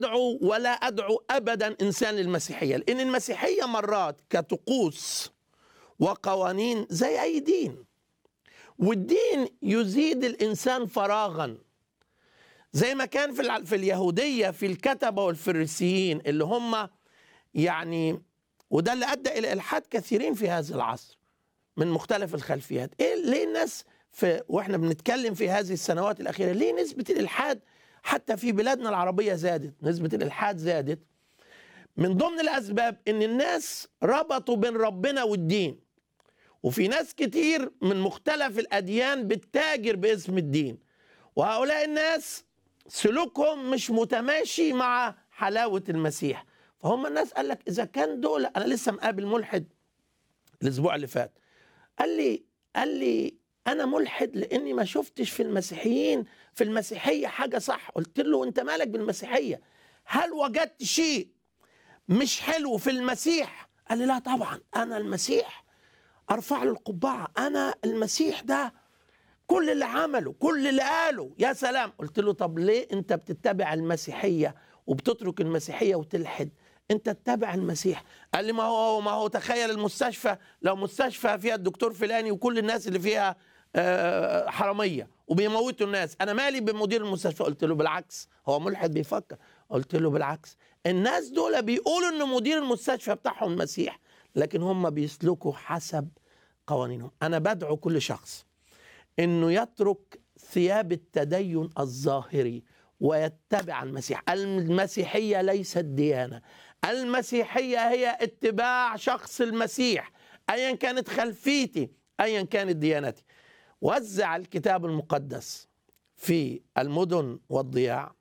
أدعو ولا أدعو أبدا إنسان للمسيحية لأن المسيحية مرات كطقوس وقوانين زي أي دين والدين يزيد الإنسان فراغا زي ما كان في الع- في اليهودية في الكتبة والفريسيين اللي هم يعني وده اللي أدى إلى إلحاد كثيرين في هذا العصر من مختلف الخلفيات إيه ليه الناس في واحنا بنتكلم في هذه السنوات الأخيرة ليه نسبة الإلحاد حتى في بلادنا العربية زادت نسبة الإلحاد زادت من ضمن الأسباب إن الناس ربطوا بين ربنا والدين وفي ناس كتير من مختلف الأديان بتتاجر باسم الدين وهؤلاء الناس سلوكهم مش متماشي مع حلاوة المسيح فهم الناس قال لك إذا كان دول أنا لسه مقابل ملحد الأسبوع اللي فات قال لي قال لي أنا ملحد لأني ما شفتش في المسيحيين في المسيحية حاجة صح قلت له أنت مالك بالمسيحية هل وجدت شيء مش حلو في المسيح قال لي لا طبعا أنا المسيح ارفع له القبعه انا المسيح ده كل اللي عمله كل اللي قاله يا سلام قلت له طب ليه انت بتتبع المسيحيه وبتترك المسيحيه وتلحد انت تتبع المسيح قال لي ما هو ما هو تخيل المستشفى لو مستشفى فيها الدكتور فلاني وكل الناس اللي فيها آه، حراميه وبيموتوا الناس انا مالي بمدير المستشفى قلت له بالعكس هو ملحد بيفكر قلت له بالعكس الناس دول بيقولوا ان مدير المستشفى بتاعهم مسيح لكن هم بيسلكوا حسب قوانينهم انا بدعو كل شخص انه يترك ثياب التدين الظاهري ويتبع المسيح المسيحيه ليست ديانه المسيحيه هي اتباع شخص المسيح ايا كانت خلفيتي ايا كانت ديانتي وزع الكتاب المقدس في المدن والضياع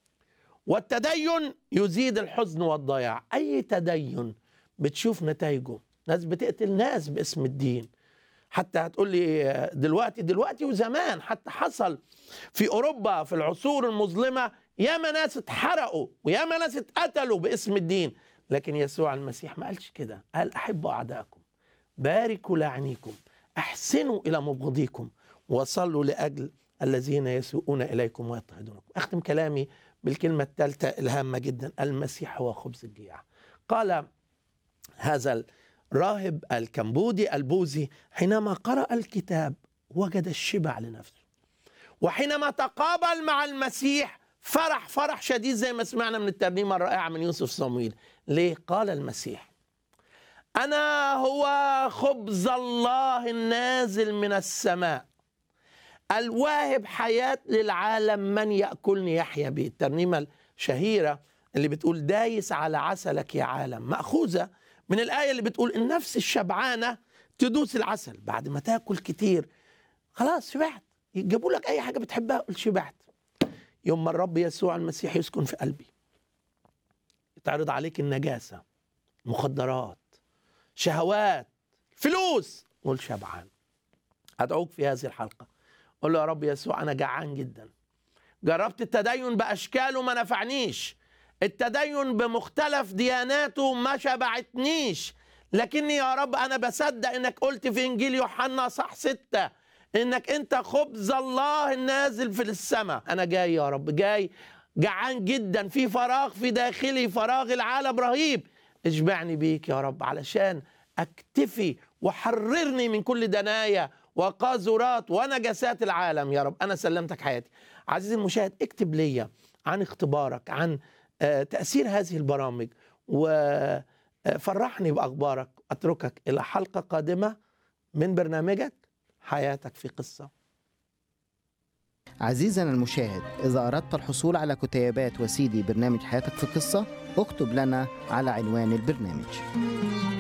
والتدين يزيد الحزن والضياع اي تدين بتشوف نتائجه ناس بتقتل ناس باسم الدين حتى هتقول لي دلوقتي دلوقتي وزمان حتى حصل في اوروبا في العصور المظلمه ياما ناس اتحرقوا وياما ناس اتقتلوا باسم الدين لكن يسوع المسيح ما قالش كده قال احبوا اعدائكم باركوا لاعنيكم احسنوا الى مبغضيكم وصلوا لاجل الذين يسوءون اليكم ويضطهدونكم اختم كلامي بالكلمه الثالثه الهامه جدا المسيح هو خبز الجياع قال هذا الراهب الكمبودي البوذي حينما قرأ الكتاب وجد الشبع لنفسه وحينما تقابل مع المسيح فرح فرح شديد زي ما سمعنا من الترنيمة الرائعة من يوسف صمويل ليه قال المسيح أنا هو خبز الله النازل من السماء الواهب حياة للعالم من يأكلني يحيا به الترنيمة الشهيرة اللي بتقول دايس على عسلك يا عالم مأخوذة من الآية اللي بتقول النفس الشبعانة تدوس العسل بعد ما تاكل كتير خلاص شبعت يجيبوا لك أي حاجة بتحبها قول شبعت يوم ما الرب يسوع المسيح يسكن في قلبي يتعرض عليك النجاسة مخدرات شهوات فلوس قول شبعان أدعوك في هذه الحلقة قول له يا رب يسوع أنا جعان جدا جربت التدين بأشكاله ما نفعنيش التدين بمختلف دياناته ما شبعتنيش لكني يا رب أنا بصدق إنك قلت في إنجيل يوحنا صح ستة إنك أنت خبز الله النازل في السماء أنا جاي يا رب جاي جعان جدا في فراغ في داخلي فراغ العالم رهيب اشبعني بيك يا رب علشان اكتفي وحررني من كل دنايا وقاذورات ونجاسات العالم يا رب انا سلمتك حياتي عزيزي المشاهد اكتب لي عن اختبارك عن آه، تاثير هذه البرامج وفرحني باخبارك اتركك الى حلقه قادمه من برنامجك حياتك في قصه عزيزنا المشاهد إذا أردت الحصول على كتيبات وسيدي برنامج حياتك في قصة اكتب لنا على عنوان البرنامج